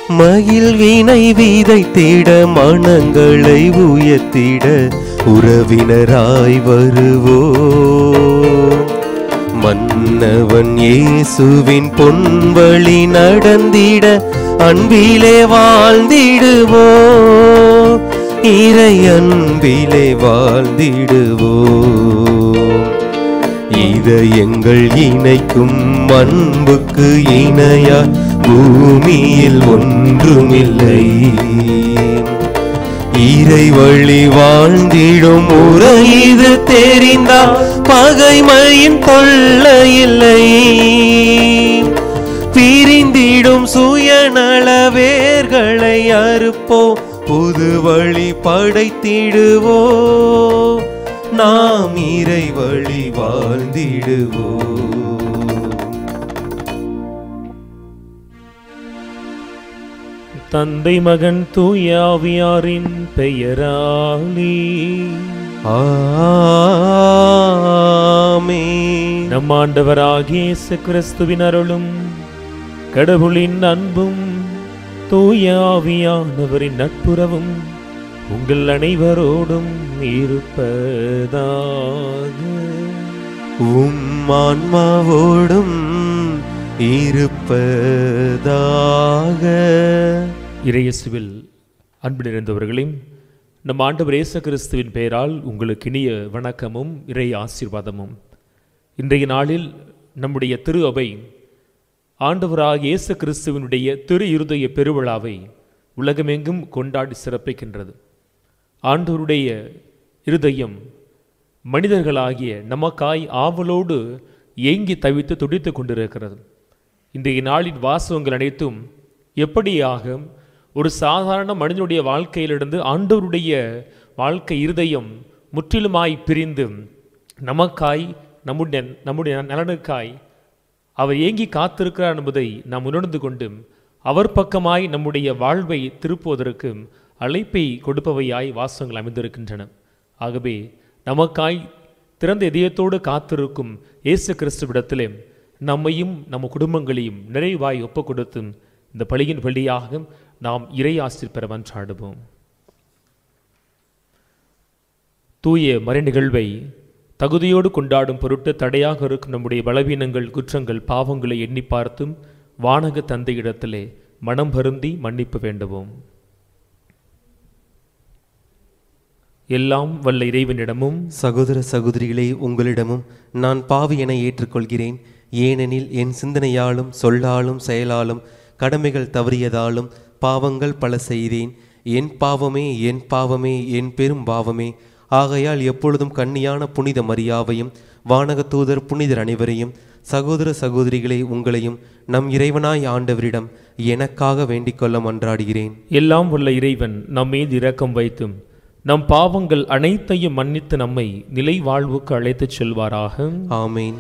மயில் வீணை விதைத்திட மனங்களை உயர்த்திட உறவினராய் வருவோ மன்னவன் இயேசுவின் பொன்வழி நடந்திட அன்பிலே வாழ்ந்திடுவோ இறை அன்பிலே வாழ்ந்திடுவோ இதயங்கள் இணைக்கும் அன்புக்கு இணையா பூமியில் ஒன்றுமில்லை இறை வழி வாழ்ந்திடும் முறை இது தெரிந்தால் பகைமையின் தொல்லையில்லை பிரிந்திடும் சுயநல வேர்களை அறுப்போ புது வழி படைத்திடுவோ நாம் இறை வழி வாழ்ந்திடுவோம் தந்தை மகன் தூய ஆவியாரின் பெயராலே ஆமென். நம் ஆண்டவராகிய இயேசு கிறிஸ்துவின் அருளும் கடவுளின் அன்பும் தூய ஆவியானவரின் நட்புறவும் உங்கள் அனைவரோடும் இருப்பதாக உம் ஆன்மாவோடும் இருப்பதாக இறையேசுவில் அன்பு நிறைந்தவர்களே நம் ஆண்டவர் இயேசு கிறிஸ்துவின் பெயரால் உங்களுக்கு இனிய வணக்கமும் இறை ஆசீர்வாதமும் இன்றைய நாளில் நம்முடைய திரு அவை ஆண்டவராக இயேசு கிறிஸ்துவினுடைய திரு இருதய பெருவிழாவை உலகமெங்கும் கொண்டாடி சிறப்பிக்கின்றது ஆண்டவருடைய இருதயம் மனிதர்களாகிய நமக்காய் ஆவலோடு ஏங்கி தவித்து துடித்து கொண்டிருக்கிறது இன்றைய நாளின் வாசகங்கள் அனைத்தும் எப்படியாக ஒரு சாதாரண மனிதனுடைய வாழ்க்கையிலிருந்து ஆண்டவருடைய வாழ்க்கை இருதயம் முற்றிலுமாய் பிரிந்து நமக்காய் நம்முடைய நம்முடைய நலனுக்காய் அவர் ஏங்கி காத்திருக்கிறார் என்பதை நாம் உணர்ந்து கொண்டு அவர் பக்கமாய் நம்முடைய வாழ்வை திருப்புவதற்கு அழைப்பை கொடுப்பவையாய் வாசகங்கள் அமைந்திருக்கின்றன ஆகவே நமக்காய் திறந்த இதயத்தோடு காத்திருக்கும் இயேசு கிறிஸ்துவிடத்திலே நம்மையும் நம்ம குடும்பங்களையும் நிறைவாய் ஒப்புக் கொடுத்து இந்த பலியின் வழியாக நாம் இறை ஆசிர் பெற மன்றாடுவோம் தூய மறை நிகழ்வை தகுதியோடு கொண்டாடும் பொருட்டு தடையாக இருக்கும் நம்முடைய பலவீனங்கள் குற்றங்கள் பாவங்களை எண்ணி பார்த்தும் வானக தந்தையிடத்திலே மனம் வருந்தி மன்னிப்பு வேண்டுவோம் எல்லாம் வல்ல இறைவனிடமும் சகோதர சகோதரிகளே உங்களிடமும் நான் பாவி என ஏற்றுக்கொள்கிறேன் ஏனெனில் என் சிந்தனையாலும் சொல்லாலும் செயலாலும் கடமைகள் தவறியதாலும் பாவங்கள் பல செய்தேன் என் பாவமே என் பாவமே என் பெரும் பாவமே ஆகையால் எப்பொழுதும் கன்னியான புனித மரியாவையும் வானக தூதர் புனிதர் அனைவரையும் சகோதர சகோதரிகளே உங்களையும் நம் இறைவனாய் ஆண்டவரிடம் எனக்காக வேண்டிக் கொள்ள மன்றாடுகிறேன் எல்லாம் வல்ல இறைவன் நம் மீது இரக்கம் வைத்தும் நம் பாவங்கள் அனைத்தையும் மன்னித்து நம்மை நிலை வாழ்வுக்கு அழைத்துச் செல்வாராக ஆமேன்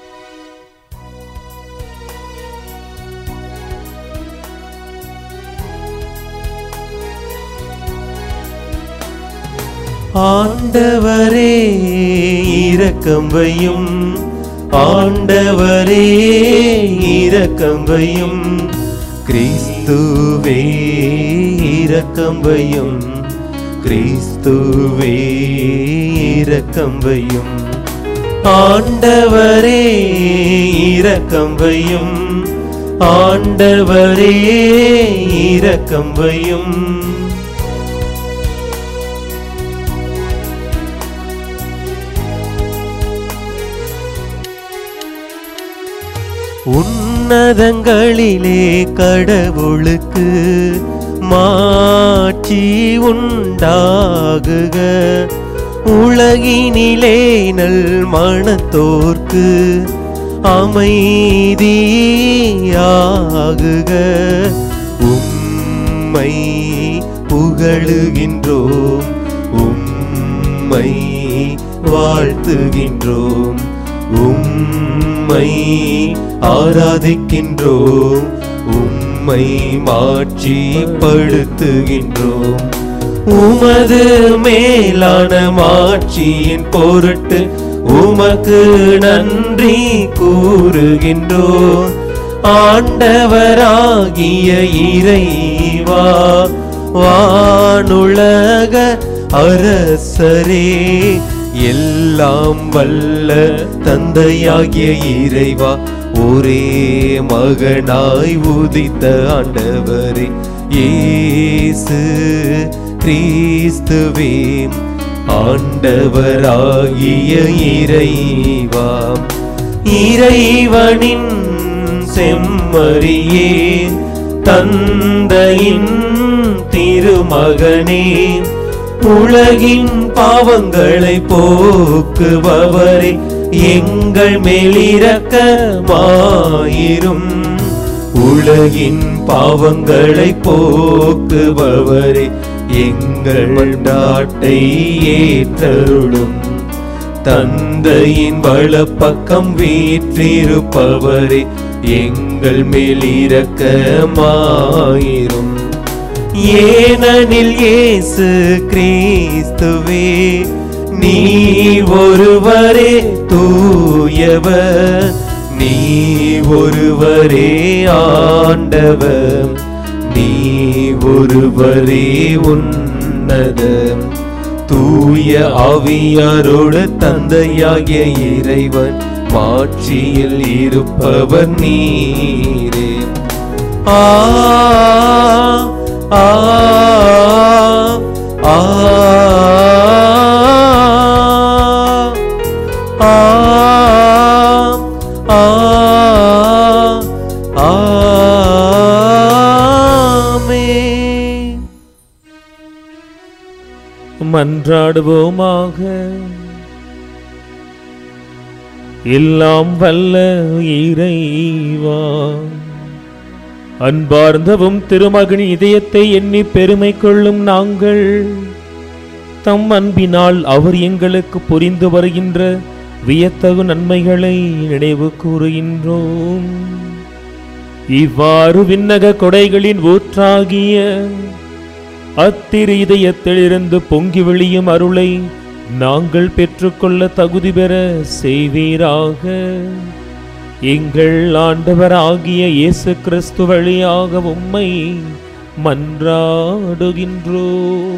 ஆண்டவரே இரக்கம் வையும் ஆண்டவரே இரக்கம் வையும் கிறிஸ்துவே இரக்கம் வையும் கிறிஸ்துவே இரக்கம் வையும் ஆண்டவரே இரக்கம் வையும் ஆண்டவரே இரக்கம் வையும் உன்னதங்களிலே கடவுளுக்கு மாட்சி உண்டாகுக உலகினிலே நல் மனத்தோர்க்கு அமைதியாகுக உம்மை புகழுகின்றோம் உம்மை வாழ்த்துகின்றோம் உம்மை ஆராதிக்கின்றோம் உம்மை மாட்சிப்படுத்துகின்றோம் உமது மேலான மாட்சியின் பொருட்டு உமக்கு நன்றி கூறுகின்றோம் ஆண்டவராகிய இறைவா வானுலக அரசரே எல்லாம் வல்ல தந்தையாகிய இறைவா ஒரே மகனாய் உதித்த ஆண்டவரே இயேசு கிறிஸ்துவே ஆண்டவராகிய இறைவா இறைவனின் செம்மறியே தந்தையின் திருமகனே உலகின் பாவங்களை போக்குபவரே எங்கள் மேலிரக்கமாயிரும் உலகின் பாவங்களை போக்குபவரே எங்கள் நாட்டை ஏற்றருளும் தந்தையின் வலப்பக்கம் வீற்றிருப்பவரே எங்கள் மேல் இரக்கமாயிரும் ஏனெனில் இயேசு கிறிஸ்துவே நீ ஒருவரே தூயவர் நீ ஒருவரே ஆண்டவர் நீ ஒருவரே உன்னதம் தூய ஆவியாரோடு தந்தையாகிய இறைவன் மாட்சியில் இருப்பவர் நீரே ஆ ஆ ஆ ஆ ஆ ஆமென் மன்றாடுவோமாக எல்லாம் வல்ல இறைவா அன்பார்ந்தவும் திருமகன் இதயத்தை எண்ணி பெருமை கொள்ளும் நாங்கள் தம் அன்பினால் அவர் எங்களுக்கு புரிந்து வருகின்ற வியத்தகு நன்மைகளை நினைவு கூறுகின்றோம் இவ்வாறு விண்ணக கொடைகளின் ஊற்றாகிய அத்திரு இதயத்திலிருந்து பொங்கி விழியும் அருளை நாங்கள் பெற்றுக்கொள்ள தகுதி பெற செய்வீராக எங்கள் ஆண்டவராகிய இயேசு கிறிஸ்து வழியாக உம்மை மன்றாடுகின்றோ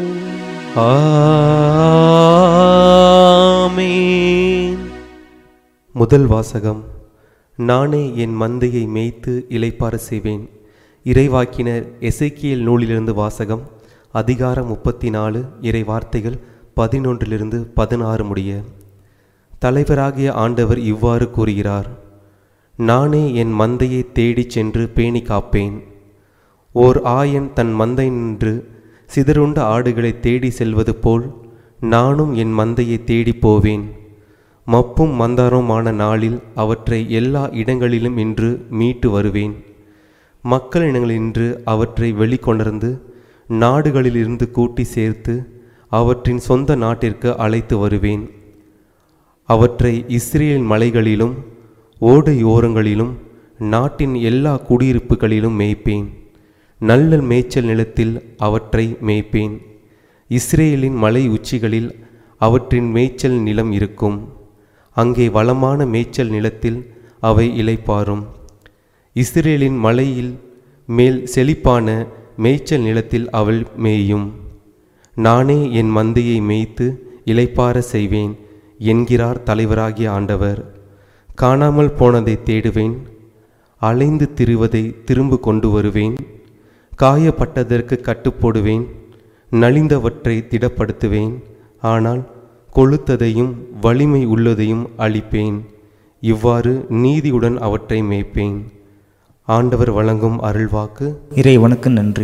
ஆமென் முதல் வாசகம் நானே என் மந்தையை மேய்த்து இளைப்பாற செய்வேன் இறைவாக்கினர் எசேக்கியேல் நூலிலிருந்து வாசகம் அதிகாரம் முப்பத்தி நாலு இறை வார்த்தைகள் பதினொன்றிலிருந்து பதினாறு முடிய தலைவராகிய ஆண்டவர் இவ்வாறு கூறுகிறார் நானே என் மந்தையை தேடிச் சென்று பேணி காப்பேன் ஓர் ஆயன் தன் மந்தை நின்று சிதறுண்ட ஆடுகளை தேடி செல்வது போல் நானும் என் மந்தையை தேடி போவேன் மப்பும் மந்தாரமான நாளில் அவற்றை எல்லா இடங்களிலும் இன்று மீட்டு வருவேன் மக்களிடங்களின்று அவற்றை வெளிக்கொணர்ந்து நாடுகளிலிருந்து கூட்டி சேர்த்து அவற்றின் சொந்த நாட்டிற்கு அழைத்து வருவேன் அவற்றை இஸ்ரேல் மலைகளிலும் ஓடையோரங்களிலும் நாட்டின் எல்லா குடியிருப்புகளிலும் மேய்ப்பேன் நல்ல மேய்ச்சல் நிலத்தில் அவற்றை மேய்ப்பேன் இஸ்ரேலின் மலை உச்சிகளில் அவற்றின் மேய்ச்சல் நிலம் இருக்கும் அங்கே வளமான மேய்ச்சல் நிலத்தில் அவை இளைப்பாறும் இஸ்ரேலின் மலையில் மேல் செழிப்பான மேய்ச்சல் நிலத்தில் அவள் மேயும் நானே என் மந்தையை மேய்த்து இளைப்பாற செய்வேன் என்கிறார் தலைவராகிய ஆண்டவர் காணாமல் போனதை தேடுவேன் அலைந்து திரிவதை திரும்ப கொண்டு வருவேன் காயப்பட்டதற்கு கட்டுப்போடுவேன் நலிந்தவற்றை திடப்படுத்துவேன் ஆனால் கொழுத்ததையும் வலிமை உள்ளதையும் அழிப்பேன் இவ்வாறு நீதியுடன் அவற்றை மேய்ப்பேன் ஆண்டவர் வழங்கும் அருள்வாக்கு இறைவனுக்கு நன்றி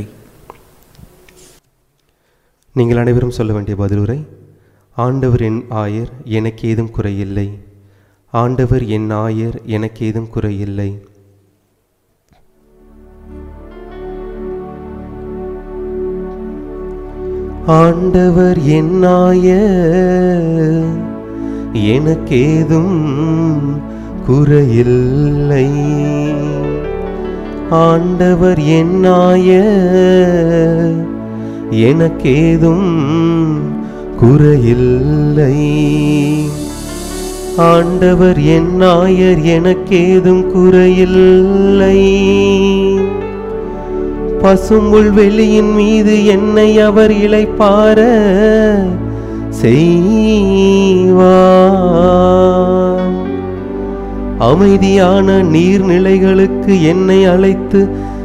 நீங்கள் அனைவரும் சொல்ல வேண்டிய பதிலுரை ஆண்டவர் என் ஆயர் எனக்கு ஏதும் குறையில்லை ஆண்டவர் என் ஆயர் எனக்கு ஏதும் குறையில்லை ஆண்டவர் என் ஆயர் எனக்கேதும் குறையில்லை ஆண்டவர் என் ஆயர் எனக்கேதும் குறையில்லை ஆண்டவர் என் நாயர் எனக்கேதும் குறையில்லை பசும்புல் வெளியின் மீது என்னை அவர் இளைப்பார செய்வார் அமைதியான நீர்நிலைகளுக்கு என்னை அழைத்து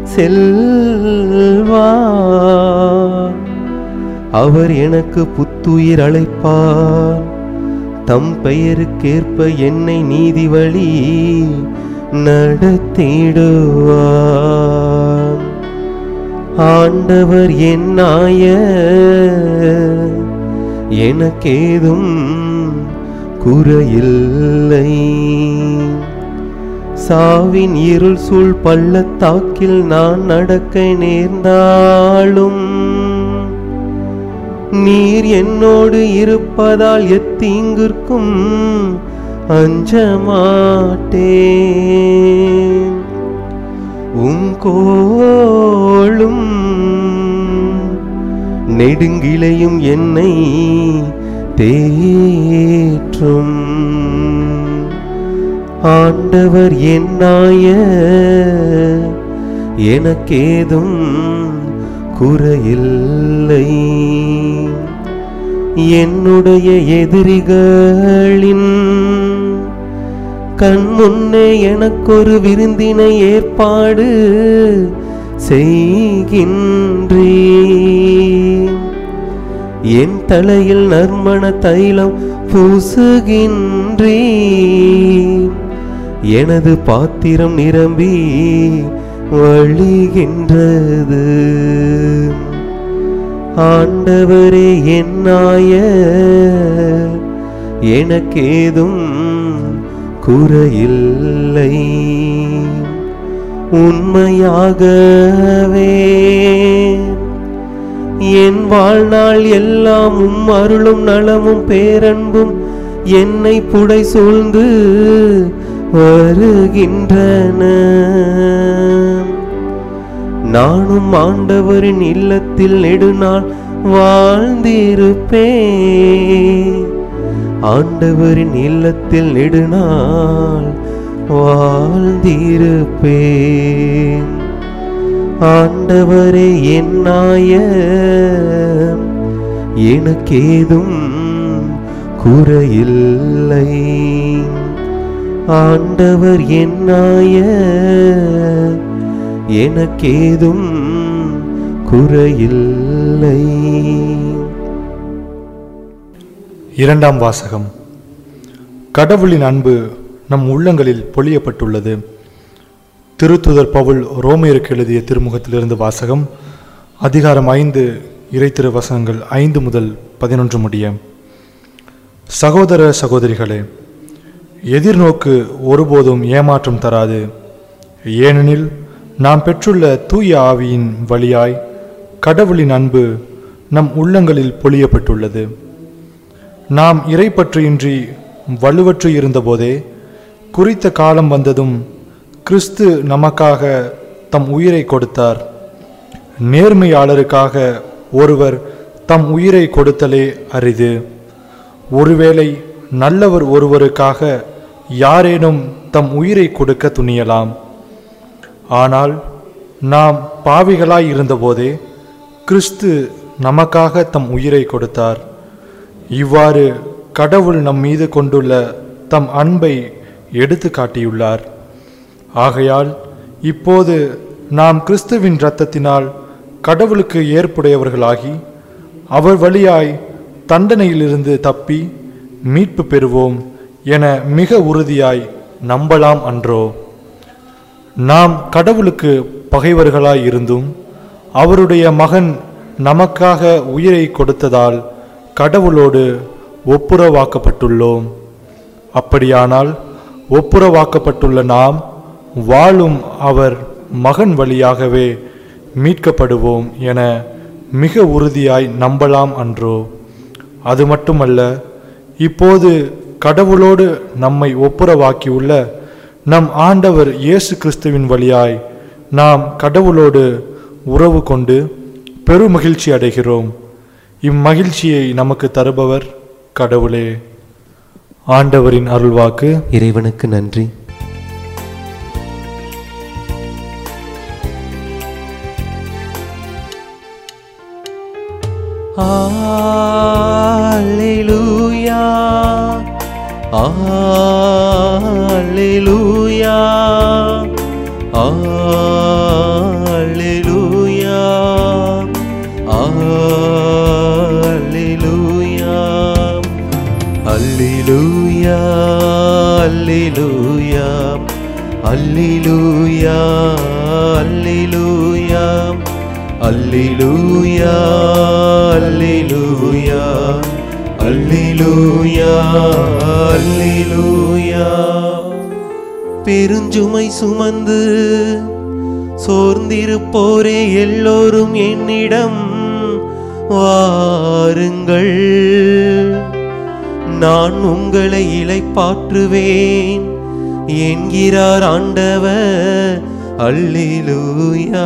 செல்வார் அவர் எனக்கு புத்துயிர் அழைப்பார் தம் பெயருக்கேற்ப என்னை நீதி வழி நடத்திடுவார் ஆண்டவர் என் நாயர் எனக்கேதும் குறையில்லை சாவின் இருள் சூழ் பள்ளத்தாக்கில் நான் நடக்க நேர்ந்தாலும் நீர் என்னோடு இருப்பதால் எத்தீங்கிற்கும் அஞ்ச மாட்டேன் உம் கோளும் நெடுங்கிளையும் என்னை தேற்றும் ஆண்டவர் என்னாய எனக்கேதும் குறையில்லை என்னுடைய எதிரிகளின் கண் முன்னே எனக்கொரு விருந்தினை ஏற்பாடு செய்கின்றேன் என் தலையில் நறுமண தைலம் பூசுகின்றேன் எனது பாத்திரம் நிரம்பி வழிகின்றது ஆண்டவரே என்னாய எனக்கேதும் குறையில்லை உண்மையாகவே என் வாழ்நாள் எல்லாம் உம் அருளும் நலமும் பேரன்பும் என்னை புடை சூழ்ந்து வருகின்றன நானும் ஆண்டவரின் இல்லத்தில் நெடுநாள் வாழ்ந்திருப்பேன் ஆண்டவரின் இல்லத்தில் நெடுநாள் வாழ்ந்திருப்பேன் ஆண்டவரே என்னாய எனக்கேதும் குறையில்லை ஆண்டவர் என்னாய எனக்கேதும் குறையில்லை இரண்டாம் வாசகம் கடவுளின் அன்பு நம் உள்ளங்களில் பொழியப்பட்டுள்ளது திருத்துதர் பவுல் ரோமையருக்கு எழுதிய திருமுகத்திலிருந்து வாசகம் அதிகாரம் ஐந்து இறைத்திரு வசனங்கள் ஐந்து முதல் பதினொன்று முடிய சகோதர சகோதரிகளே எதிர்நோக்கு ஒருபோதும் ஏமாற்றம் தராது ஏனெனில் நாம் பெற்றுள்ள தூய ஆவியின் வழியாய் கடவுளின் அன்பு நம் உள்ளங்களில் பொழியப்பட்டுள்ளது நாம் இறைப்பற்றின்றி வலுவற்று இருந்தபோதே குறித்த காலம் வந்ததும் கிறிஸ்து நமக்காக தம் உயிரை கொடுத்தார் நேர்மையாளருக்காக ஒருவர் தம் உயிரை கொடுத்தலே அரிது ஒருவேளை நல்லவர் ஒருவருக்காக யாரேனும் தம் உயிரை கொடுக்க துணியலாம் ஆனால் நாம் பாவிகளாய் இருந்தபோதே கிறிஸ்து நமக்காக தம் உயிரை கொடுத்தார் இவ்வாறு கடவுள் நம் மீது கொண்டுள்ள தம் அன்பை எடுத்து காட்டியுள்ளார் ஆகையால் இப்போது நாம் கிறிஸ்துவின் இரத்தத்தினால் கடவுளுக்கு ஏற்புடையவர்களாகி அவர் வழியாய் தண்டனையிலிருந்து தப்பி மீட்பு பெறுவோம் என மிக உறுதியாய் நம்பலாம் அன்றோ நாம் கடவுளுக்கு பகைவர்களாய் இருந்தும் அவருடைய மகன் நமக்காக உயிரை கொடுத்ததால் கடவுளோடு ஒப்புரவாக்கப்பட்டுள்ளோம் அப்படியானால் ஒப்புரவாக்கப்பட்டுள்ள நாம் வாழும் அவர் மகன் வழியாகவே மீட்கப்படுவோம் என மிக உறுதியாய் நம்பலாம் அன்றோ அது மட்டுமல்ல இப்போது கடவுளோடு நம்மை ஒப்புரவாக்கியுள்ள நம் ஆண்டவர் இயேசு கிறிஸ்துவின் வழியாய் நாம் கடவுளோடு உறவு கொண்டு பெருமகிழ்ச்சி அடைகிறோம் இம்மகிழ்ச்சியை நமக்கு தருபவர் கடவுளே ஆண்டவரின் அருள்வாக்கு இறைவனுக்கு நன்றி Alleluia Alleluia Alleluia Alleluia Alleluia Alleluia Alleluia Alleluia Alleluia Alleluia Alleluia Alleluia பெருஞ்சுமை சுமந்து சோர்ந்திருப்போரே எல்லோரும் என்னிடம் வாருங்கள் நான் உங்களை இளைப்பாற்றுவேன் என்கிறார் ஆண்டவர் அல்லேலூயா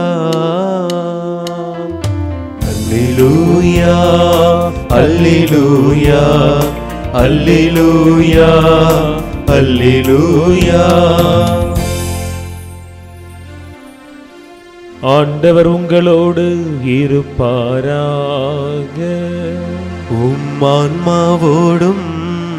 அல்லேலூயா அல்லேலூயா அல்லேலூயா அல்லேலூயா ஆண்டவர் உங்களோடு இருப்பாராக உம் ஆன்மாவோடும்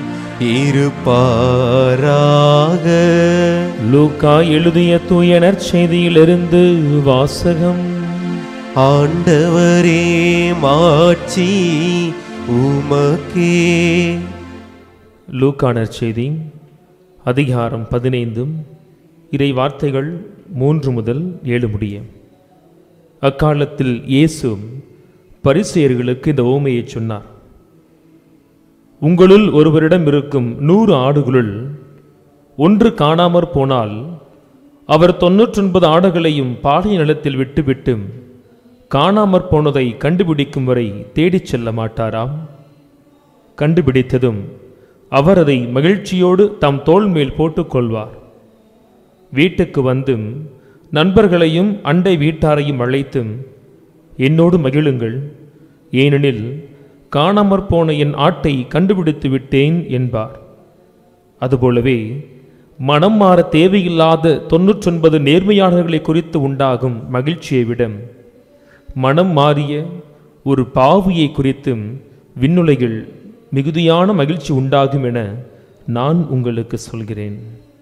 இருப்பாராக லூக்கா எழுதிய தூய நற்செய்தியிலிருந்து வாசகம் ஆண்டவரே மாட்சி உமக்கே லூக்கா நற்செய்தி அதிகாரம் பதினைந்தும் இறை வார்த்தைகள் மூன்று முதல் ஏழு முடிய அக்காலத்தில் இயேசு பரிசேயர்களுக்கு இந்த ஓமையை சொன்னார் உங்களுள் ஒருவரிடம் இருக்கும் நூறு ஆடுகளுள் ஒன்று காணாமற் போனால் அவர் தொன்னூற்றொன்பது ஆடுகளையும் பாலை நிலத்தில் விட்டுவிட்டு காணாமற் போனதை கண்டுபிடிக்கும் வரை தேடிச் செல்ல மாட்டாராம் கண்டுபிடித்ததும் அவர் அதை மகிழ்ச்சியோடு தம் தோள் மேல் போட்டுக்கொள்வார் வீட்டுக்கு வந்தும் நண்பர்களையும் அண்டை வீட்டாரையும் அழைத்தும் என்னோடு மகிழுங்கள் ஏனெனில் காணாமற் போன என் ஆட்டை கண்டுபிடித்து விட்டேன் என்பார் அதுபோலவே மனம் மாற தேவையில்லாத தொன்னூற்றொன்பது நேர்மையாளர்களை குறித்து உண்டாகும் மகிழ்ச்சியை விட மனம் மாறிய ஒரு பாவியை குறித்தும் விண்ணுலகில் மிகுதியான மகிழ்ச்சி உண்டாகும் என நான் உங்களுக்கு சொல்கிறேன்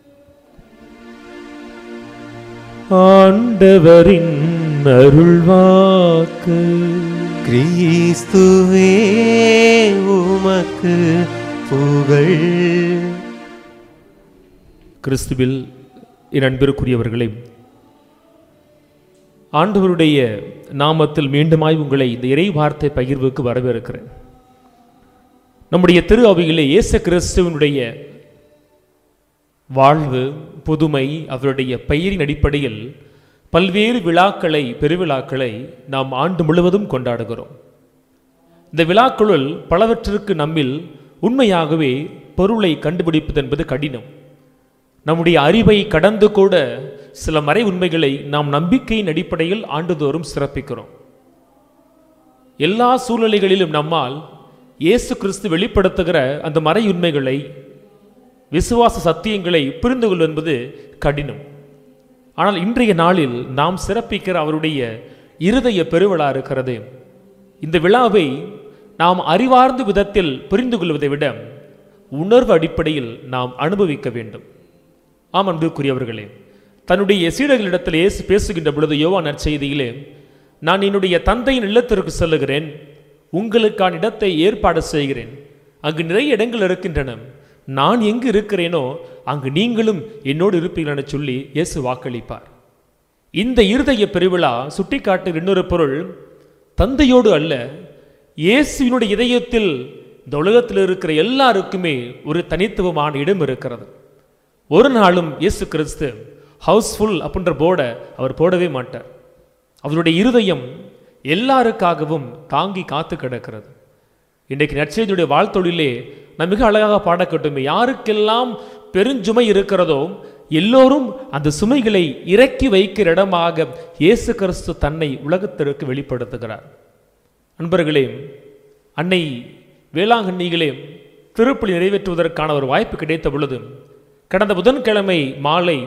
ஆண்டவரின் அருள்வாக்கு கிறிஸ்துவே உமக்கு புகழ் கிறிஸ்துவில் என் அன்பிற்குரியவர்களே ஆண்டவருடைய நாமத்தில் மீண்டுமாய் உங்களை இந்த இறை வார்த்தை பகிர்வுக்கு வரவேற்கிறேன் நம்முடைய திரு அவையிலே இயேசு கிறிஸ்துவனுடைய வாழ்வு புதுமை அவருடைய பெயரின் அடிப்படையில் பல்வேறு விழாக்களை பெருவிழாக்களை நாம் ஆண்டு முழுவதும் கொண்டாடுகிறோம் இந்த விழாக்களுள் பலவற்றிற்கு நம்மில் உண்மையாகவே பொருளை கண்டுபிடிப்பது என்பது கடினம் நம்முடைய அறிவை கடந்து கூட சில மறை உண்மைகளை நாம் நம்பிக்கையின் அடிப்படையில் ஆண்டுதோறும் சிறப்பிக்கிறோம் எல்லா சூழ்நிலைகளிலும் நம்மால் இயேசு கிறிஸ்து வெளிப்படுத்துகிற அந்த மறை உண்மைகளை விசுவாச சத்தியங்களை புரிந்து கொள்வது என்பது கடினம் ஆனால் இன்றைய நாளில் நாம் சிறப்பிக்கிற அவருடைய இருதய பெருவிழா இருக்கிறது இந்த விழாவை நாம் அறிவார்ந்த விதத்தில் புரிந்து கொள்வதை விட உணர்வு அடிப்படையில் நாம் அனுபவிக்க வேண்டும் ஆம் அன்புக்குரியவர்களே தன்னுடைய சீடர்களிடத்தில் இயேசு பேசுகின்ற பொழுது யோவான் நற்செய்தியிலே நான் என்னுடைய தந்தையின் இல்லத்திற்கு செல்லுகிறேன் உங்களுக்கான இடத்தை ஏற்பாடு செய்கிறேன் அங்கு நிறைய இடங்கள் இருக்கின்றன நான் எங்கு இருக்கிறேனோ அங்கு நீங்களும் என்னோடு இருப்பீர்கள் என சொல்லி இயேசு வாக்களிப்பார் இந்த இருதய பெருவிழா சுட்டிக்காட்டுகிற இன்னொரு பொருள் தந்தையோடு அல்ல இயேசுவினுடைய இதயத்தில் இந்த உலகத்தில் இருக்கிற எல்லாருக்குமே ஒரு தனித்துவமான இடம் இருக்கிறது ஒரு நாளும் இயேசு கிறிஸ்து ஹவுஸ்ஃபுல் அப்படின்ற போர்டை அவர் போடவே மாட்டார் அவருடைய இருதயம் எல்லாருக்காகவும் தாங்கி காத்து கிடக்கிறது இன்றைக்கு நற்செய்தியுடைய வாழ்த்தொழிலே நான் மிக அழகாக பாடக்கட்டுமே யாருக்கெல்லாம் பெருஞ்சுமை இருக்கிறதோ எல்லோரும் அந்த சுமைகளை இறக்கி வைக்கிற இடமாக இயேசு கிறிஸ்து தன்னை உலகத்திற்கு வெளிப்படுத்துகிறார் அன்பர்களே அன்னை வேளாங்கண்ணிகளே திருப்பலி நிறைவேற்றுவதற்கான ஒரு வாய்ப்பு கிடைத்த பொழுது கடந்த புதன்கிழமை மாலை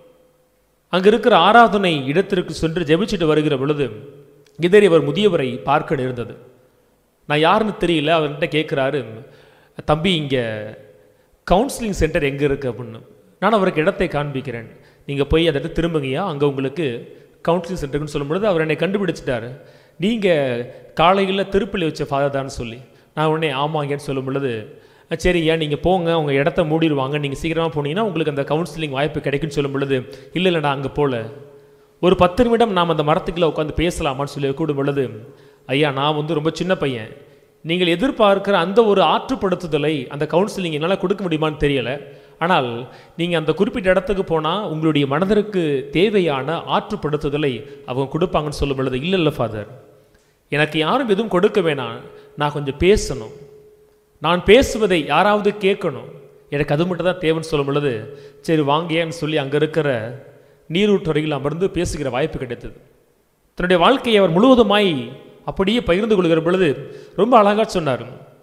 அங்கு இருக்கிற ஆராதனை இடத்திற்கு சென்று ஜெபிச்சுட்டு வருகிற பொழுது இதறி அவர் முதியவரை பார்க்க நேர்ந்தது நான் யாருன்னு தெரியல அவர்கிட்ட கேட்குறாரு தம்பி இங்கே கவுன்சிலிங் சென்டர் எங்கே இருக்குது அப்படின்னு நான் அவருக்கு இடத்தை காண்பிக்கிறேன் நீங்கள் போய் அந்த இடத்துக்கு திரும்புங்கய்யா அங்கே உங்களுக்கு கவுன்சிலிங் சென்டர்னு சொல்லும் பொழுது அவர் என்னை கண்டுபிடிச்சிட்டாரு நீங்கள் காலையில் திருப்பள்ளி வச்ச ஃபாதர் தான் சொல்லி நான் உடனே ஆமாங்கன்னு சொல்லும் பொழுது சரி ஏன் நீங்கள் போங்க உங்கள் இடத்த மூடிடுவாங்க நீங்கள் சீக்கிரமாக போனீங்கன்னா உங்களுக்கு அந்த கவுன்சிலிங் வாய்ப்பு கிடைக்குன்னு சொல்லும் பொழுது இல்லை இல்லை நான் அங்கே போகல ஒரு பத்து நிமிடம் நாம் அந்த மரத்துக்குள்ள உட்காந்து பேசலாமான்னு சொல்லி கூடும் பொழுது ஐயா நான் வந்து ரொம்ப சின்ன பையன் நீங்கள் எதிர்பார்க்கிற அந்த ஒரு ஆற்றுப்படுத்துதலை அந்த கவுன்சிலிங் என்னால் கொடுக்க முடியுமான்னு தெரியல ஆனால் நீங்கள் அந்த குறிப்பிட்ட இடத்துக்கு போனால் உங்களுடைய மனதிற்கு தேவையான ஆற்றுப்படுத்துதலை அவங்க கொடுப்பாங்கன்னு சொல்லும் பொழுது இல்லை இல்லை ஃபாதர் எனக்கு யாரும் எதுவும் கொடுக்க வேணாம் நான் கொஞ்சம் பேசணும் நான் பேசுவதை யாராவது கேட்கணும் எனக்கு அது மட்டும் தான் தேவைன்னு சொல்லும் பொழுது சரி வாங்கியேன்னு சொல்லி அங்கே இருக்கிற நீரூற்றுறையில் அமர்ந்து பேசுகிற வாய்ப்பு கிடைத்தது தன்னுடைய வாழ்க்கையை அவர் முழுவதுமாய் அப்படியே பகிர்ந்து கொள்கிற பொழுது ரொம்ப அழகாக சொன்னார்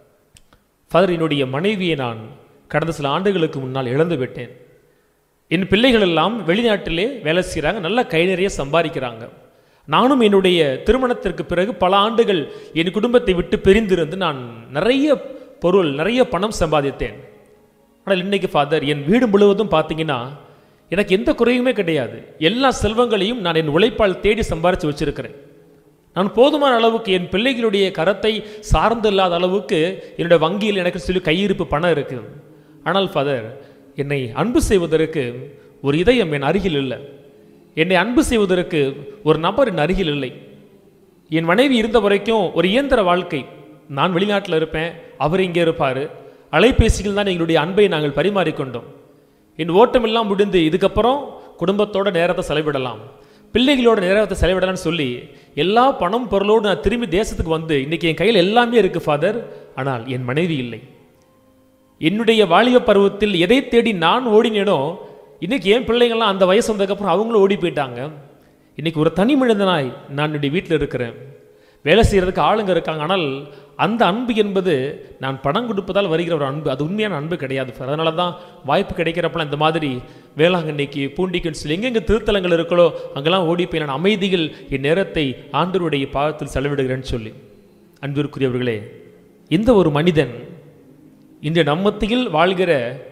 ஃபாதர் என்னுடைய மனைவியை நான் கடந்த சில ஆண்டுகளுக்கு முன்னால் இழந்து விட்டேன் என் பிள்ளைகள் எல்லாம் வெளிநாட்டிலே வேலை செய்கிறாங்க நல்ல கை நிறைய சம்பாதிக்கிறாங்க நானும் என்னுடைய திருமணத்திற்கு பிறகு பல ஆண்டுகள் என் குடும்பத்தை விட்டு பிரிந்திருந்து நான் நிறைய பொருள் நிறைய பணம் சம்பாதித்தேன் ஆனால் இன்னைக்கு ஃபாதர் என் வீடு முழுவதும் பார்த்தீங்கன்னா எனக்கு எந்த குறையுமே கிடையாது எல்லா செல்வங்களையும் நான் என் உழைப்பால் தேடி சம்பாரித்து வச்சிருக்கிறேன் நான் போதுமான அளவுக்கு என் பிள்ளைகளுடைய கரத்தை சார்ந்து இல்லாத அளவுக்கு என்னுடைய வங்கியில் எனக்கு சொல்லி கையிருப்பு பணம் இருக்கு ஆனால் ஃபாதர் என்னை அன்பு செய்வதற்கு ஒரு இதயம் என் அருகில் இல்லை என்னை அன்பு செய்வதற்கு ஒரு நபர் என் அருகில் இல்லை என் மனைவி இருந்த வரைக்கும் ஒரு இயந்திர வாழ்க்கை நான் வெளிநாட்டில் இருப்பேன் அவர் இங்கே இருப்பார் அலைபேசியில் தான் எங்களுடைய அன்பை நாங்கள் பரிமாறிக்கொண்டோம் என் ஓட்டமெல்லாம் முடிந்து இதுக்கப்புறம் குடும்பத்தோட நேரத்தை செலவிடலாம் பிள்ளைகளோட நேரத்தை செலவிடலாம்னு சொல்லி எல்லா பணம் பொருளோடு நான் திரும்பி தேசத்துக்கு வந்து இன்னைக்கு என் கையில் எல்லாமே இருக்கு ஃபாதர் ஆனால் என் மனைவி இல்லை என்னுடைய வாலிப பருவத்தில் எதை தேடி நான் ஓடினேனோ இன்னைக்கு என் பிள்ளைங்கள்லாம் அந்த வயசு வந்ததுக்கப்புறம் அவங்களும் ஓடி போயிட்டாங்க இன்னைக்கு ஒரு தனி மனிதனாய் நான் என்னுடைய வீட்டில் இருக்கிறேன் வேலை செய்கிறதுக்கு ஆளுங்க இருக்காங்க ஆனால் அந்த அன்பு என்பது நான் பணம் கொடுப்பதால் வருகிற ஒரு அன்பு அது உண்மையான அன்பு கிடையாது அதனால தான் வாய்ப்பு கிடைக்கிறப்பலாம் இந்த மாதிரி வேளாங்கண்ணிக்கு பூண்டிக்குன்னு சொல்லி எங்கெங்கே திருத்தலங்கள் இருக்கோ அங்கெல்லாம் ஓடி போய் நான் அமைதியில் என் நேரத்தை ஆண்டவருடைய பாதத்தில் செலவிடுகிறேன்னு சொல்லி அன்பிற்குரியவர்களே இந்த ஒரு மனிதன் இந்த நம்மத்தியில் வாழ்கிற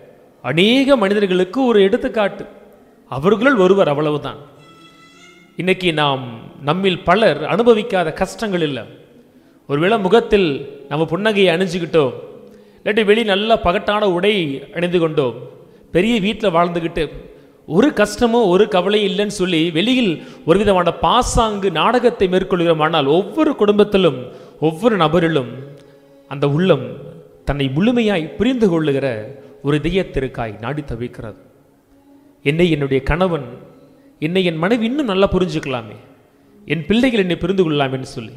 அநேக மனிதர்களுக்கு ஒரு எடுத்துக்காட்டு அவர்களுள் ஒருவர் அவ்வளவுதான் இன்னைக்கு நாம் நம்மில் பலர் அனுபவிக்காத கஷ்டங்கள் இல்லை ஒருவேளை முகத்தில் நம்ம புன்னகையை அணிஞ்சுக்கிட்டோம் இல்லாட்டி வெளி நல்ல பகட்டான உடை அணிந்து கொண்டோம் பெரிய வீட்டில் வாழ்ந்துக்கிட்டு ஒரு கஷ்டமோ ஒரு கவலையும் இல்லைன்னு சொல்லி வெளியில் ஒரு விதமான பாசாங்கு நாடகத்தை மேற்கொள்கிறோமானால் ஒவ்வொரு குடும்பத்திலும் ஒவ்வொரு நபரிலும் அந்த உள்ளம் தன்னை முழுமையாய் புரிந்து கொள்ளுகிற ஒரு இதயத்திற்காய் நாடி தவிக்கிறது என்னை என்னுடைய கணவன் என்னை என் மனைவி இன்னும் நல்லா புரிஞ்சுக்கலாமே என் பிள்ளைகள் என்னை புரிந்து கொள்ளலாமேன்னு சொல்லி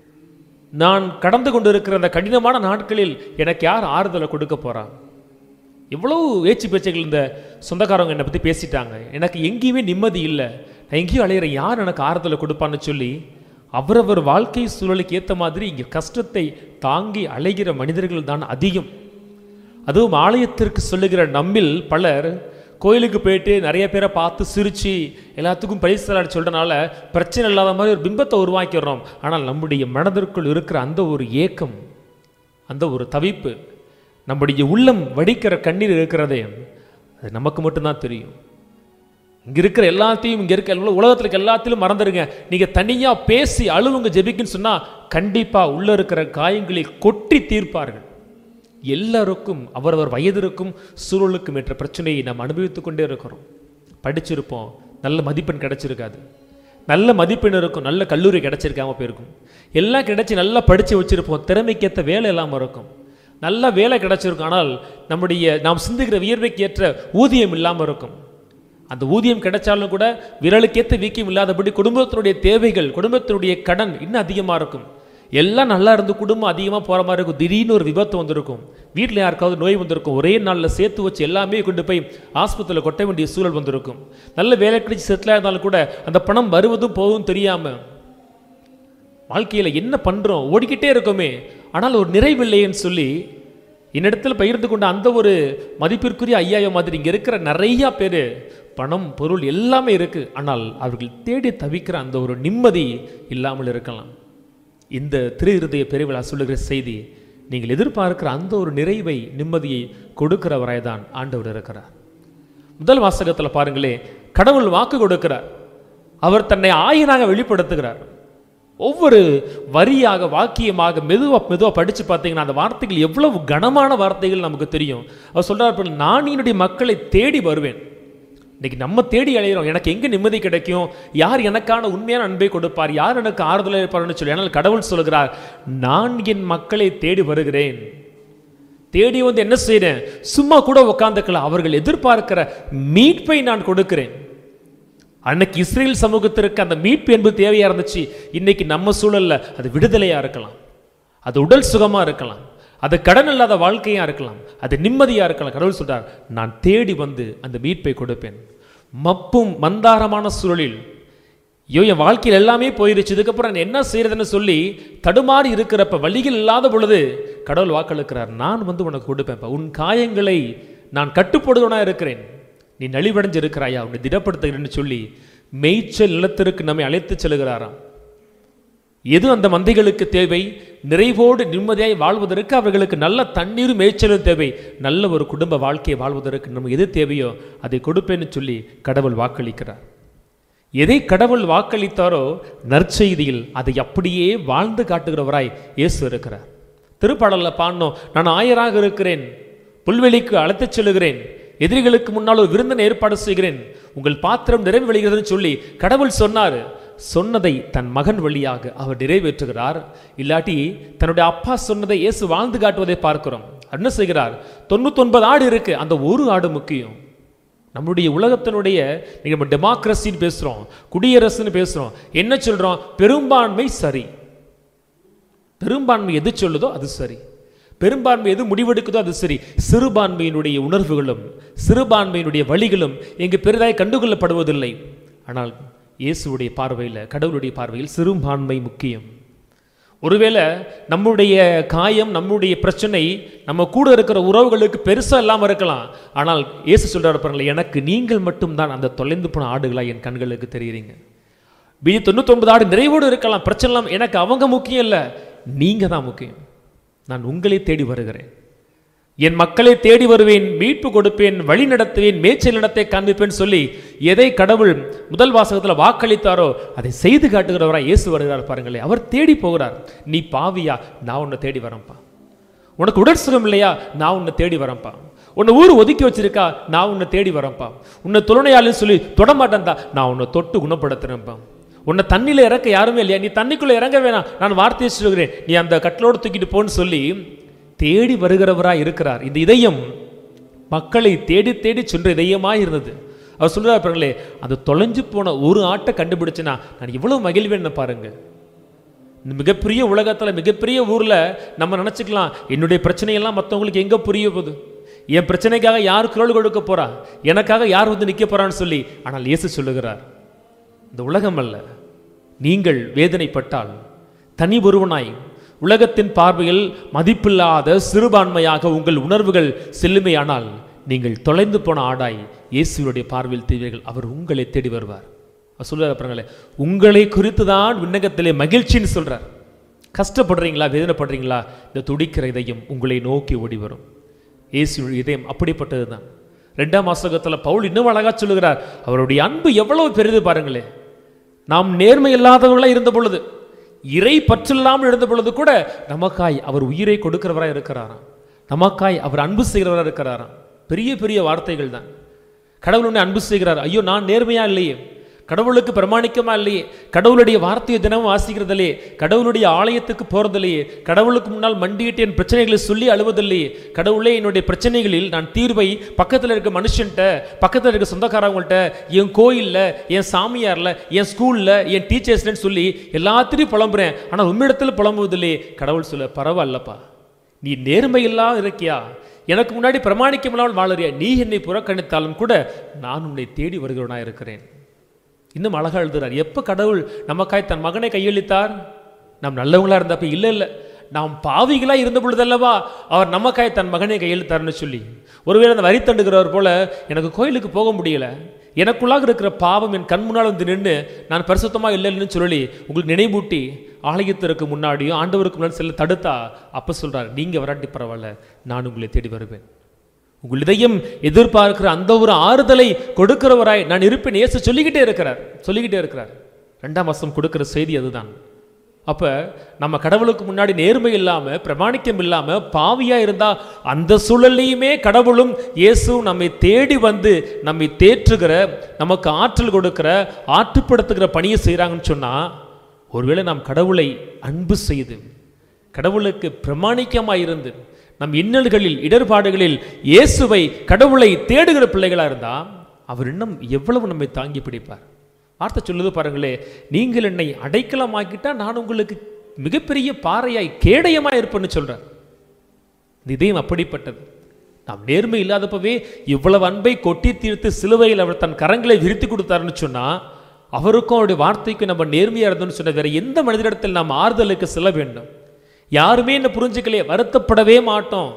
நான் கடந்து கொண்டிருக்கிற அந்த கடினமான நாட்களில் எனக்கு யார் ஆறுதலை கொடுக்க போறா எவ்வளவு ஏச்சு பேச்சுகள் இந்த சொந்தக்காரங்க என்னை பற்றி பேசிட்டாங்க எனக்கு எங்கேயுமே நிம்மதி இல்லை நான் எங்கேயும் அலையிற யார் எனக்கு ஆறுதலை கொடுப்பான்னு சொல்லி அவரவர் வாழ்க்கை சூழலுக்கு ஏற்ற மாதிரி இங்கே கஷ்டத்தை தாங்கி அலைகிற மனிதர்கள் தான் அதிகம் அதுவும் ஆலயத்திற்கு சொல்லுகிற நம்மில் பலர் கோயிலுக்கு போயிட்டு நிறைய பேரை பார்த்து சிரிச்சு எல்லாத்துக்கும் பரிசலாடி சொல்றனால பிரச்சனை இல்லாத மாதிரி ஒரு பிம்பத்தை உருவாக்கிடுறோம் ஆனால் நம்முடைய மனதிற்குள் இருக்கிற அந்த ஒரு ஏக்கம் அந்த ஒரு தவிப்பு நம்முடைய உள்ளம் வடிக்கிற கண்ணீர் இருக்கிறதே அது நமக்கு மட்டும்தான் தெரியும் இங்க இருக்கிற எல்லாத்தையும் இங்க இருக்க எல்லா- உலகத்துல இருக்க எல்லாத்திலும் மறந்துடுங்க நீங்க தனியா பேசி அழுவுங்க ஜெபிக்குன்னு சொன்னா கண்டிப்பா உள்ள இருக்கிற காயங்களை கொட்டி தீர்ப்பார்கள் எல்லாருக்கும் அவரவர் வயதிற்கும் சூழலுக்கும் ஏற்ற பிரச்சனையை நாம் அனுபவித்துக் கொண்டே இருக்கிறோம் படிச்சிருப்போம் நல்ல மதிப்பெண் கிடைச்சிருக்காது நல்ல மதிப்பெண் இருக்கும் நல்ல கல்லூரி கிடைச்சிருக்காம போயிருக்கும் எல்லாம் கிடைச்சி நல்லா படிச்சு வச்சிருப்போம் திறமைக்கேற்ற வேலை இல்லாமல் இருக்கும் நல்ல வேலை கிடைச்சிருக்கும் ஆனால் நம்முடைய நாம் சிந்துகிற வியர்வைக்கு ஏற்ற ஊதியம் இல்லாமல் இருக்கும் அந்த ஊதியம் கிடைச்சாலும் கூட விரலுக்கேற்ற வீக்கியம் இல்லாதபடி குடும்பத்தினுடைய தேவைகள் குடும்பத்தினுடைய கடன் இன்னும் அதிகமாக இருக்கும் எல்லாம் நல்லா இருந்து குடும்பம் அதிகமாக போகிற மாதிரி இருக்கும் திடீர்னு ஒரு விபத்து வந்திருக்கும் வீட்டில் யாருக்காவது நோய் வந்திருக்கும் ஒரே நாளில் சேர்த்து வச்சு எல்லாமே கொண்டு போய் ஆஸ்பத்திரியில் கொட்ட வேண்டிய சூழல் வந்திருக்கும் நல்ல வேலை கிடைச்சி செட்டில் இருந்தாலும் கூட அந்த பணம் வருவதும் போவதும் தெரியாமல் வாழ்க்கையில் என்ன பண்ணுறோம் ஓடிக்கிட்டே இருக்கோமே ஆனால் ஒரு நிறைவில்லைன்னு சொல்லி என்னிடத்தில் பகிர்ந்து கொண்ட அந்த ஒரு மதிப்பிற்குரிய ஐயாயிரம் மாதிரி இங்கே இருக்கிற நிறைய பேர் பணம் பொருள் எல்லாமே இருக்கு ஆனால் அவர்கள் தேடி தவிக்கிற அந்த ஒரு நிம்மதி இல்லாமல் இருக்கலாம் இந்த திரு இருதய பெருவிழா சொல்லுகிற செய்தி நீங்கள் எதிர்பார்க்கிற அந்த ஒரு நிறைவை நிம்மதியை கொடுக்கிறவராய் தான் ஆண்டவர் இருக்கிறார் முதல் வாசகத்தில் பாருங்களே கடவுள் வாக்கு கொடுக்கிறார் அவர் தன்னை ஆயனாக வெளிப்படுத்துகிறார் ஒவ்வொரு வரியாக வாக்கியமாக மெதுவா மெதுவா படிச்சு பார்த்தீங்கன்னா அந்த வார்த்தைகள் எவ்வளவு கனமான வார்த்தைகள் நமக்கு தெரியும் அவர் சொல்றார் பாருங்க, நான் என்னுடைய மக்களை தேடி வருவேன் இன்னைக்கு நம்ம தேடி அலையிறோம் எனக்கு எங்க நிம்மதி கிடைக்கும் யார் எனக்கான உண்மையான அன்பை கொடுப்பார் யார் எனக்கு ஆறுதலாக இருப்பார்னு சொல்லி ஆனால் கடவுள் சொல்கிறார் நான் என் மக்களை தேடி வருகிறேன் தேடி வந்து என்ன செய்றேன் சும்மா கூட உட்காந்துக்கல அவர்கள் எதிர்பார்க்கிற மீட்பை நான் கொடுக்கிறேன் அன்னைக்கு இஸ்ரேல் சமூகத்திற்கு அந்த மீட்பு என்பது தேவையா இருந்துச்சு இன்னைக்கு நம்ம சூழல்ல அது விடுதலையா இருக்கலாம் அது உடல் சுகமா இருக்கலாம் அது கடன் இல்லாத வாழ்க்கையா இருக்கலாம் அது நிம்மதியா இருக்கலாம் கடவுள் சொல்றார் நான் தேடி வந்து அந்த மீட்பை கொடுப்பேன் மப்பும் மந்தாரமான சூழலில் ஐயோ என் வாழ்க்கையில் எல்லாமே போயிருச்சு இதுக்கப்புறம் நான் என்ன செய்யறதுன்னு சொல்லி தடுமாறி இருக்கிறப்ப வழிகள் இல்லாத பொழுது கடவுள் வாக்களிக்கிறார் நான் வந்து உனக்கு கொடுப்பேன்ப்பா உன் காயங்களை நான் கட்டுப்படுவனா இருக்கிறேன் நீ நலிவடைஞ்சு இருக்கிறாயா உன்னை திடப்படுத்துகிறேன்னு சொல்லி மேய்ச்சல் நிலத்திற்கு நம்மை அழைத்து செல்கிறாராம் எது அந்த மந்தைகளுக்கு தேவை நிறைவோடு நிம்மதியாய் வாழ்வதற்கு அவர்களுக்கு நல்ல தண்ணீரும் மேய்ச்சலும் தேவை நல்ல ஒரு குடும்ப வாழ்க்கையை வாழ்வதற்கு நம்ம எது தேவையோ அதை கொடுப்பேன்னு சொல்லி கடவுள் வாக்களிக்கிறார் எதை கடவுள் வாக்களித்தாரோ நற்செய்தியில் அதை அப்படியே வாழ்ந்து காட்டுகிறவராய் இயேசு இருக்கிறார் திருப்பாடல்ல பாடணும் நான் ஆயராக இருக்கிறேன் புல்வெளிக்கு அழைத்துச் செல்லுகிறேன் எதிரிகளுக்கு முன்னால் ஒரு விருந்தனை ஏற்பாடு செய்கிறேன் உங்கள் பாத்திரம் நிறைவு வெளிகிறதுன்னு சொல்லி கடவுள் சொன்னார் சொன்னதை தன் மகன் வழியாக அவர் நிறைவேற்றுகிறார் இல்லாட்டி தன்னுடைய அப்பா சொன்னதை இயேசு வாழ்ந்து காட்டுவதை பார்க்கிறோம் என்ன செய்கிறார் தொண்ணூத்தொன்பது ஆடு இருக்கு அந்த ஒரு ஆடு முக்கியம் நம்முடைய உலகத்தினுடைய நீங்க நம்ம டெமோக்ரஸின்னு பேசுறோம் குடியரசுன்னு பேசுறோம் என்ன சொல்றோம் பெரும்பான்மை சரி பெரும்பான்மை எது சொல்லுதோ அது சரி பெரும்பான்மை எது முடிவெடுக்குதோ அது சரி சிறுபான்மையினுடைய உணர்வுகளும் சிறுபான்மையினுடைய வழிகளும் இங்கு பெரிதாய் கண்டுகொள்ளப்படுவதில்லை ஆனால் இயேசுவுடைய பார்வையில் கடவுளுடைய பார்வையில் சிறுபான்மை முக்கியம் ஒருவேளை நம்முடைய காயம் நம்முடைய பிரச்சனை நம்ம கூட இருக்கிற உறவுகளுக்கு பெருசா இல்லாம இருக்கலாம் ஆனால் இயேசு சொல்றாரு பாருங்களேன் எனக்கு நீங்கள் மட்டும்தான் அந்த தொலைந்து போன ஆடுகளா என் கண்களுக்கு தெரியுறீங்க மீதி தொண்ணூத்தொன்பது ஆடு நிறைவோடு இருக்கலாம் பிரச்சனை இல்லாம எனக்கு அவங்க முக்கியம் இல்லை நீங்க தான் முக்கியம் நான் உங்களை தேடி வருகிறேன் என் மக்களை தேடி வருவேன் மீட்பு கொடுப்பேன் வழி நடத்துவேன் மேய்ச்சல் நடத்தை காண்பிப்பேன் சொல்லி எதை கடவுள் முதல் வாசகத்தில் வாக்களித்தாரோ அதை செய்து காட்டுகிறவரா இயேசு வருகிறார் பாருங்களேன் அவர் தேடி போகிறார் நீ பாவியா நான் உன்னை தேடி வரேன்ப்பா உனக்கு உடற்சுகம் இல்லையா நான் உன்னை தேடி வரேன்ப்பா உன்னை ஊர் ஒதுக்கி வச்சிருக்கா நான் உன்னை தேடி வரேன்ப்பா உன்னை துணையாளின்னு சொல்லி தொடமாட்டேன்டா நான் உன்னை தொட்டு குணப்படுத்துறேன்ப்பா உன்னை தண்ணியில இறக்க யாருமே இல்லையா நீ தண்ணிக்குள்ள இறங்க வேணாம் நான் வார்த்தையை சொல்கிறேன் நீ அந்த கட்டிலோடு தூக்கிட்டு போன்னு சொல்லி தேடி வருகிறவரா இருக்கிறார் இந்த இதயம் மக்களை தேடி தேடி சென்ற இதயமாய் இருந்தது அவர் சொல்றாரு பாருங்களே அது தொலைஞ்சு போன ஒரு ஆட்டை கண்டுபிடிச்சுனா நான் இவ்வளவு மகிழ்வேன்னு பாருங்க இந்த மிகப்பெரிய உலகத்துல மிகப்பெரிய ஊர்ல நம்ம நினைச்சுக்கலாம் என்னுடைய பிரச்சனையெல்லாம் மற்றவங்களுக்கு எங்க புரிய போகுது என் பிரச்சனைக்காக யார் குரல் கொடுக்க போறா எனக்காக யார் வந்து நிக்க போறான்னு சொல்லி ஆனால் இயேசு சொல்லுகிறார் இந்த உலகம் அல்ல நீங்கள் வேதனைப்பட்டால் தனி ஒருவனாய் உலகத்தின் பார்வையில் மதிப்பில்லாத சிறுபான்மையாக உங்கள் உணர்வுகள் செல்லுமையானால் நீங்கள் தொலைந்து போன ஆடாய் இயேசுடைய பார்வையில் தீவீர்கள் அவர் உங்களை தேடி வருவார் அவர் சொல்றார் பாருங்களே உங்களை குறித்து தான் விண்ணகத்திலே மகிழ்ச்சின்னு சொல்றார் கஷ்டப்படுறீங்களா வேதனைப்படுறீங்களா இந்த துடிக்கிற இதயம் உங்களை நோக்கி ஓடி வரும் இயேசு இதயம் அப்படிப்பட்டது தான் ரெண்டாம் வாசகத்தில் பவுல் இன்னும் அழகா சொல்லுகிறார் அவருடைய அன்பு எவ்வளவு பெரிது பாருங்களேன் நாம் நேர்மை இல்லாதவர்களாக இருந்த பொழுது இறை பற்றில்லாமல் இருந்த பொழுது கூட நமக்காய் அவர் உயிரை கொடுக்கிறவராக இருக்கிறாராம் நமக்காய் அவர் அன்பு செய்கிறவராக இருக்கிறாராம் பெரிய பெரிய வார்த்தைகள் தான் கடவுள் உன்னை அன்பு செய்கிறார் ஐயோ நான் நேர்மையா இல்லையே கடவுளுக்கு பிரமாணிக்கமா இல்லையே கடவுளுடைய வார்த்தையை தினமும் வாசிக்கிறதில்லையே கடவுளுடைய ஆலயத்துக்கு போறதில்லையே கடவுளுக்கு முன்னால் மண்டியிட்டு என் பிரச்சனைகளை சொல்லி அழுவதில்லையே கடவுளே என்னுடைய பிரச்சனைகளில் நான் தீர்வை பக்கத்தில் இருக்க மனுஷன்ட்ட பக்கத்தில் இருக்க சொந்தக்காரவங்கள்ட்ட என் கோயில்ல என் சாமியார்ல என் ஸ்கூல்ல என் டீச்சர்ஸ்லன்னு சொல்லி எல்லாத்திலையும் புலம்புறேன் ஆனால் உம்மிடத்தில் புலம்புவதில்லையே கடவுள் சொல்ல பரவாயில்லப்பா நீ நேர்மை இல்லாம இருக்கியா எனக்கு முன்னாடி பிரமாணிக்கமில்லாமல் வாழறியா நீ என்னை புறக்கணித்தாலும் கூட நான் உன்னை தேடி வருகிறவனாக இருக்கிறேன் இன்னும் அழகா எழுதுறார் எப்போ கடவுள் நமக்காய் தன் மகனை கையளித்தார் நாம் நல்லவங்களா இருந்தப்ப இல்லை இல்லை நாம் பாவிகளா இருந்த பொழுதல்லவா அவர் நமக்காய் தன் மகனை கையில் தரன்னு சொல்லி ஒருவேளை அந்த வரி தண்டுகிறவர் போல எனக்கு கோயிலுக்கு போக முடியல எனக்குள்ளாக இருக்கிற பாவம் என் கண் முன்னால் வந்து நின்று நான் பரிசுத்தமாக இல்லைன்னு சொல்லி உங்களுக்கு நினைவூட்டி ஆலயத்திற்கு முன்னாடியும் ஆண்டவருக்கு முன்னாடி செல்ல தடுத்தா அப்ப சொல்றார் நீங்க வராட்டி பரவாயில்ல நான் உங்களை தேடி வருவேன் உங்கள் இதயம் எதிர்பார்க்கிற அந்த ஒரு ஆறுதலை கொடுக்கிறவராய் நான் இருப்பேன் இயேசு சொல்லிக்கிட்டே இருக்கிறார் சொல்லிக்கிட்டே இருக்கிறார் ரெண்டாம் மாசம் கொடுக்கிற செய்தி அதுதான் அப்ப நம்ம கடவுளுக்கு முன்னாடி நேர்மை இல்லாம பிரமாணிக்கம் இல்லாம பாவியா இருந்தா அந்த சூழல்லையுமே கடவுளும் இயேசுவும் நம்மை தேடி வந்து நம்மை தேற்றுகிற நமக்கு ஆற்றல் கொடுக்கிற ஆற்றுப்படுத்துகிற பணியை செய்றாங்கன்னு சொன்னா ஒருவேளை நாம் கடவுளை அன்பு செய்து கடவுளுக்கு பிரமாணிக்கமாய் இருந்து நம் இன்னல்களில் இடர்பாடுகளில் இயேசுவை கடவுளை தேடுகிற பிள்ளைகளா இருந்தா அவர் இன்னும் எவ்வளவு நம்மை தாங்கி பிடிப்பார் வார்த்தை சொல்லுது பாருங்களே நீங்கள் என்னை அடைக்கலமாக்கிட்டா நான் உங்களுக்கு மிகப்பெரிய பாறையாய் கேடயமாய் இருப்பேன்னு சொல்றார் இந்த இதயம் அப்படிப்பட்டது நாம் நேர்மை இல்லாதப்பவே இவ்வளவு அன்பை கொட்டி தீர்த்து சிலுவையில் அவர் தன் கரங்களை விரித்து கொடுத்தாருன்னு சொன்னா அவருக்கும் அவருடைய வார்த்தைக்கு நம்ம நேர்மையா இருந்தோம்னு சொன்ன வேற எந்த மனிதரிடத்தில் நாம் ஆறுதலுக்கு செல்ல வேண்டும் யாருமே என்ன புரிஞ்சுக்கலையே வருத்தப்படவே மாட்டோம்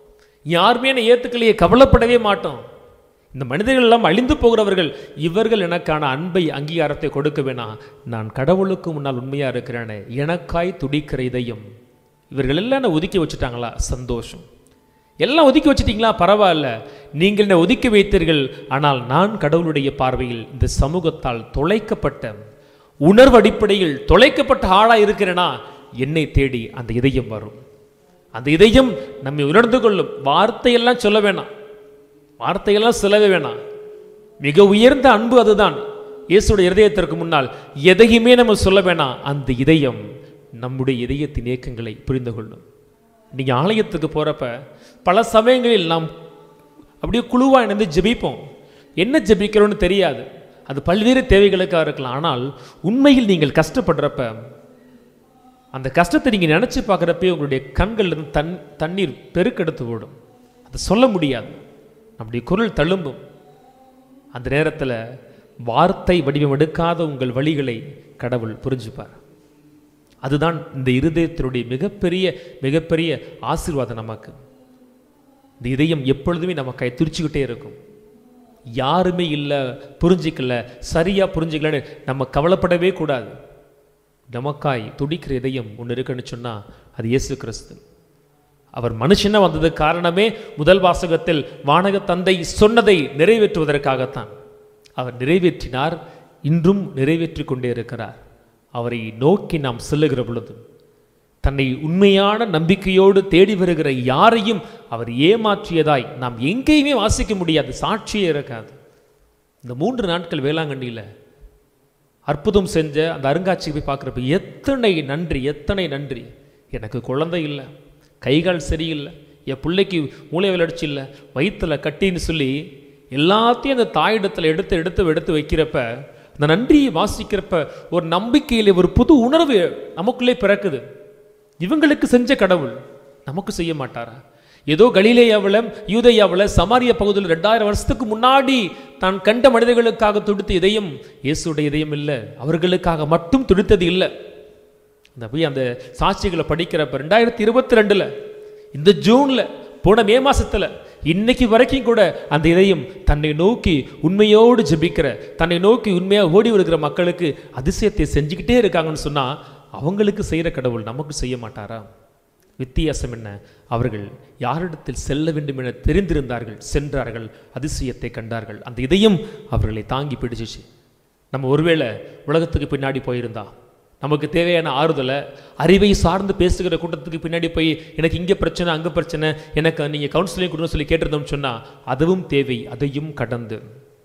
யாருமே என்னை ஏத்துக்கலையே கவலைப்படவே மாட்டோம் இந்த மனிதர்கள் எல்லாம் அழிந்து போகிறவர்கள் இவர்கள் எனக்கான அன்பை அங்கீகாரத்தை கொடுக்க வேணாம் நான் கடவுளுக்கு முன்னால் உண்மையா இருக்கிறேனே எனக்காய் துடிக்கிற இதயம் இவர்கள் எல்லாம் என்னை ஒதுக்கி வச்சுட்டாங்களா சந்தோஷம் எல்லாம் ஒதுக்கி வச்சிட்டீங்களா பரவாயில்ல நீங்கள் என்னை ஒதுக்கி வைத்தீர்கள் ஆனால் நான் கடவுளுடைய பார்வையில் இந்த சமூகத்தால் தொலைக்கப்பட்ட உணர்வு அடிப்படையில் தொலைக்கப்பட்ட ஆளா இருக்கிறேனா என்னை தேடி அந்த இதயம் வரும் அந்த இதயம் நம்மை உணர்ந்து கொள்ளும் வார்த்தையெல்லாம் சொல்ல வேணாம் வார்த்தையெல்லாம் சொல்லவே வேணாம் மிக உயர்ந்த அன்பு அதுதான் இயேசுடைய இதயத்திற்கு முன்னால் எதையுமே நம்ம சொல்ல வேணாம் அந்த இதயம் நம்முடைய இதயத்தின் இயக்கங்களை புரிந்து கொள்ளும் நீங்க ஆலயத்துக்கு போறப்ப பல சமயங்களில் நாம் அப்படியே குழுவா இணைந்து ஜெபிப்போம் என்ன ஜெபிக்கிறோன்னு தெரியாது அது பல்வேறு தேவைகளுக்காக இருக்கலாம் ஆனால் உண்மையில் நீங்கள் கஷ்டப்படுறப்ப அந்த கஷ்டத்தை நீங்க நினைச்சு பார்க்குறப்பே உங்களுடைய கண்கள்ல இருந்து தன் தண்ணீர் பெருக்கெடுத்து ஓடும் அதை சொல்ல முடியாது நம்முடைய குரல் தழும்பும் அந்த நேரத்தில் வார்த்தை வடிவம் எடுக்காத உங்கள் வழிகளை கடவுள் புரிஞ்சுப்பார் அதுதான் இந்த இருதயத்தினுடைய மிகப்பெரிய மிகப்பெரிய ஆசீர்வாதம் நமக்கு இந்த இதயம் எப்பொழுதுமே நம்ம கை துரிச்சுக்கிட்டே இருக்கும் யாருமே இல்லை புரிஞ்சிக்கல சரியா புரிஞ்சிக்கலன்னு நம்ம கவலைப்படவே கூடாது நமக்காய் துடிக்கிற இதயம் ஒன்று இருக்குன்னு சொன்னா அது இயேசு கிறிஸ்து அவர் மனுஷனா வந்தது காரணமே முதல் வாசகத்தில் வானக தந்தை சொன்னதை நிறைவேற்றுவதற்காகத்தான் அவர் நிறைவேற்றினார் இன்றும் நிறைவேற்றிக் கொண்டே இருக்கிறார் அவரை நோக்கி நாம் செல்லுகிற பொழுது தன்னை உண்மையான நம்பிக்கையோடு தேடி வருகிற யாரையும் அவர் ஏமாற்றியதாய் நாம் எங்கேயுமே வாசிக்க முடியாது சாட்சியே இருக்காது இந்த மூன்று நாட்கள் வேளாங்கண்ணியில் அற்புதம் செஞ்ச அந்த அருங்காட்சியை போய் பார்க்குறப்ப எத்தனை நன்றி எத்தனை நன்றி எனக்கு குழந்தை இல்லை கைகால் சரியில்லை என் பிள்ளைக்கு மூளை விளையாடிச்சு இல்லை வயிற்றுல கட்டின்னு சொல்லி எல்லாத்தையும் அந்த தாயிடத்தில் எடுத்து எடுத்து எடுத்து வைக்கிறப்ப அந்த நன்றியை வாசிக்கிறப்ப ஒரு நம்பிக்கையில் ஒரு புது உணர்வு நமக்குள்ளே பிறக்குது இவங்களுக்கு செஞ்ச கடவுள் நமக்கு செய்ய மாட்டாரா ஏதோ கலிலேயாவில் யூதேயாவில் சமாரிய பகுதியில் ரெண்டாயிரம் வருஷத்துக்கு முன்னாடி தான் கண்ட மனிதர்களுக்காக துடித்த இதயம் இயேசுடைய இதயம் இல்லை அவர்களுக்காக மட்டும் துடித்தது இல்லை அந்த போய் அந்த சாட்சிகளை படிக்கிறப்ப ரெண்டாயிரத்தி இருபத்தி ரெண்டுல இந்த ஜூன்ல போன மே மாசத்துல இன்னைக்கு வரைக்கும் கூட அந்த இதயம் தன்னை நோக்கி உண்மையோடு ஜெபிக்கிற தன்னை நோக்கி உண்மையா ஓடி வருகிற மக்களுக்கு அதிசயத்தை செஞ்சுக்கிட்டே இருக்காங்கன்னு சொன்னா அவங்களுக்கு செய்யற கடவுள் நமக்கு செய்ய மாட்டாரா வித்தியாசம் என்ன அவர்கள் யாரிடத்தில் செல்ல வேண்டும் என தெரிந்திருந்தார்கள் சென்றார்கள் அதிசயத்தை கண்டார்கள் அந்த இதயம் அவர்களை தாங்கி பிடிச்சிச்சு நம்ம ஒருவேளை உலகத்துக்கு பின்னாடி போயிருந்தா நமக்கு தேவையான ஆறுதலை அறிவை சார்ந்து பேசுகிற கூட்டத்துக்கு பின்னாடி போய் எனக்கு இங்கே பிரச்சனை அங்கே பிரச்சனை எனக்கு நீங்கள் கவுன்சிலிங் கொடுன்னு சொல்லி கேட்டிருந்தோம்னு சொன்னால் அதுவும் தேவை அதையும் கடந்து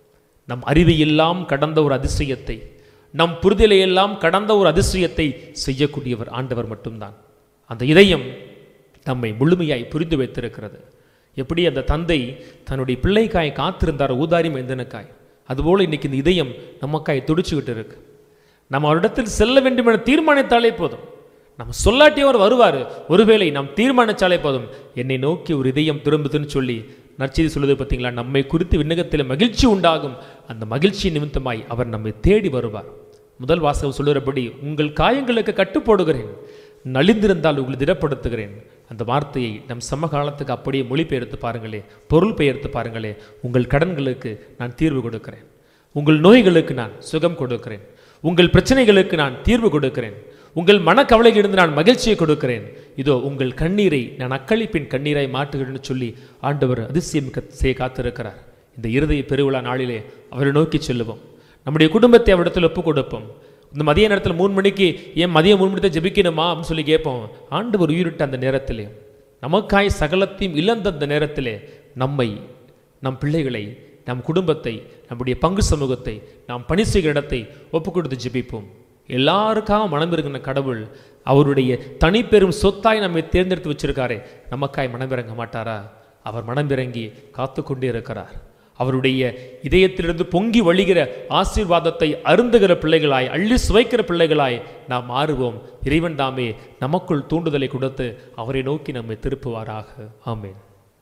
நம் அறிவை எல்லாம் கடந்த ஒரு அதிசயத்தை நம் புரிதலை எல்லாம் கடந்த ஒரு அதிசயத்தை செய்யக்கூடியவர் ஆண்டவர் மட்டும்தான் அந்த இதயம் நம்மை முழுமையாய் புரிந்து வைத்திருக்கிறது எப்படி அந்த தந்தை தன்னுடைய பிள்ளைக்காய் காத்திருந்தார் ஊதாரி மைந்தனுக்காய் அதுபோல இன்னைக்கு இந்த இதயம் நமக்காய் துடிச்சுக்கிட்டு இருக்கு நம்ம அவரிடத்தில் செல்ல வேண்டும் என தீர்மானித்தாலே போதும் நம்ம சொல்லாட்டியும் அவர் வருவார் ஒருவேளை நாம் தீர்மானிச்சாலே போதும் என்னை நோக்கி ஒரு இதயம் திரும்புதுன்னு சொல்லி நற்செய்தி சொல்லுது பார்த்தீங்களா நம்மை குறித்து விண்ணகத்தில் மகிழ்ச்சி உண்டாகும் அந்த மகிழ்ச்சி நிமித்தமாய் அவர் நம்மை தேடி வருவார் முதல் வாசகம் சொல்லுறபடி உங்கள் காயங்களுக்கு கட்டு போடுகிறேன் நலிந்திருந்தால் உங்களை திடப்படுத்துகிறேன் அந்த வார்த்தையை நம் சமகாலத்துக்கு அப்படியே மொழிபெயர்த்து பாருங்களே பொருள் பெயர்த்து பாருங்களே உங்கள் கடன்களுக்கு நான் தீர்வு கொடுக்கிறேன் உங்கள் நோய்களுக்கு நான் சுகம் கொடுக்கிறேன் உங்கள் பிரச்சனைகளுக்கு நான் தீர்வு கொடுக்கிறேன் உங்கள் மனக்கவலையிலிருந்து நான் மகிழ்ச்சியை கொடுக்கிறேன் இதோ உங்கள் கண்ணீரை நான் அக்களிப்பின் கண்ணீராய் மாற்றுகிறேன்னு சொல்லி ஆண்டவர் அதிசயம் கத்- செய்ய காத்திருக்கிறார் இந்த இருதய பெருவிழா நாளிலே அவரை நோக்கி செல்லுவோம் நம்முடைய குடும்பத்தை அவரிடத்தில் ஒப்பு கொடுப்போம் இந்த மதிய நேரத்தில் மூணு மணிக்கு ஏன் மதியம் மூணு மணிக்கு ஜெபிக்கணுமா அப்படின்னு சொல்லி கேட்போம் ஆண்டவர் உயிரிட்ட அந்த நேரத்திலே நமக்காய் சகலத்தையும் இழந்த அந்த நேரத்திலே நம்மை நம் பிள்ளைகளை நம் குடும்பத்தை நம்முடைய பங்கு சமூகத்தை நாம் பணி செய்கிற இடத்தை ஒப்பு கொடுத்து ஜெபிப்போம் எல்லாருக்காக மனம் இருக்கிற கடவுள் அவருடைய தனிப்பெரும் சொத்தாய் நம்மை தேர்ந்தெடுத்து வச்சிருக்காரே நமக்காய் மனமிறங்க மாட்டாரா அவர் மனமிறங்கி காத்து கொண்டே இருக்கிறார் அவருடைய இதயத்திலிருந்து பொங்கி வழிகிற ஆசீர்வாதத்தை அருந்துகிற பிள்ளைகளாய் அள்ளி சுவைக்கிற பிள்ளைகளாய் நாம் மாறுவோம் இறைவன் தாமே நமக்குள் தூண்டுதலை கொடுத்து அவரை நோக்கி நம்மை திருப்புவாராக ஆமென்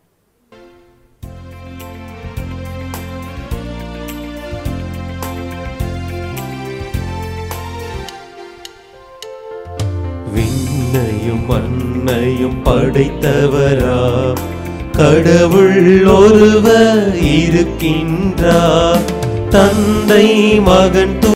விண்ணையும் மண்ணையும் படைத்தவரா கடவுள் ஒருவர் இருக்கின்றார் தந்தை மகன்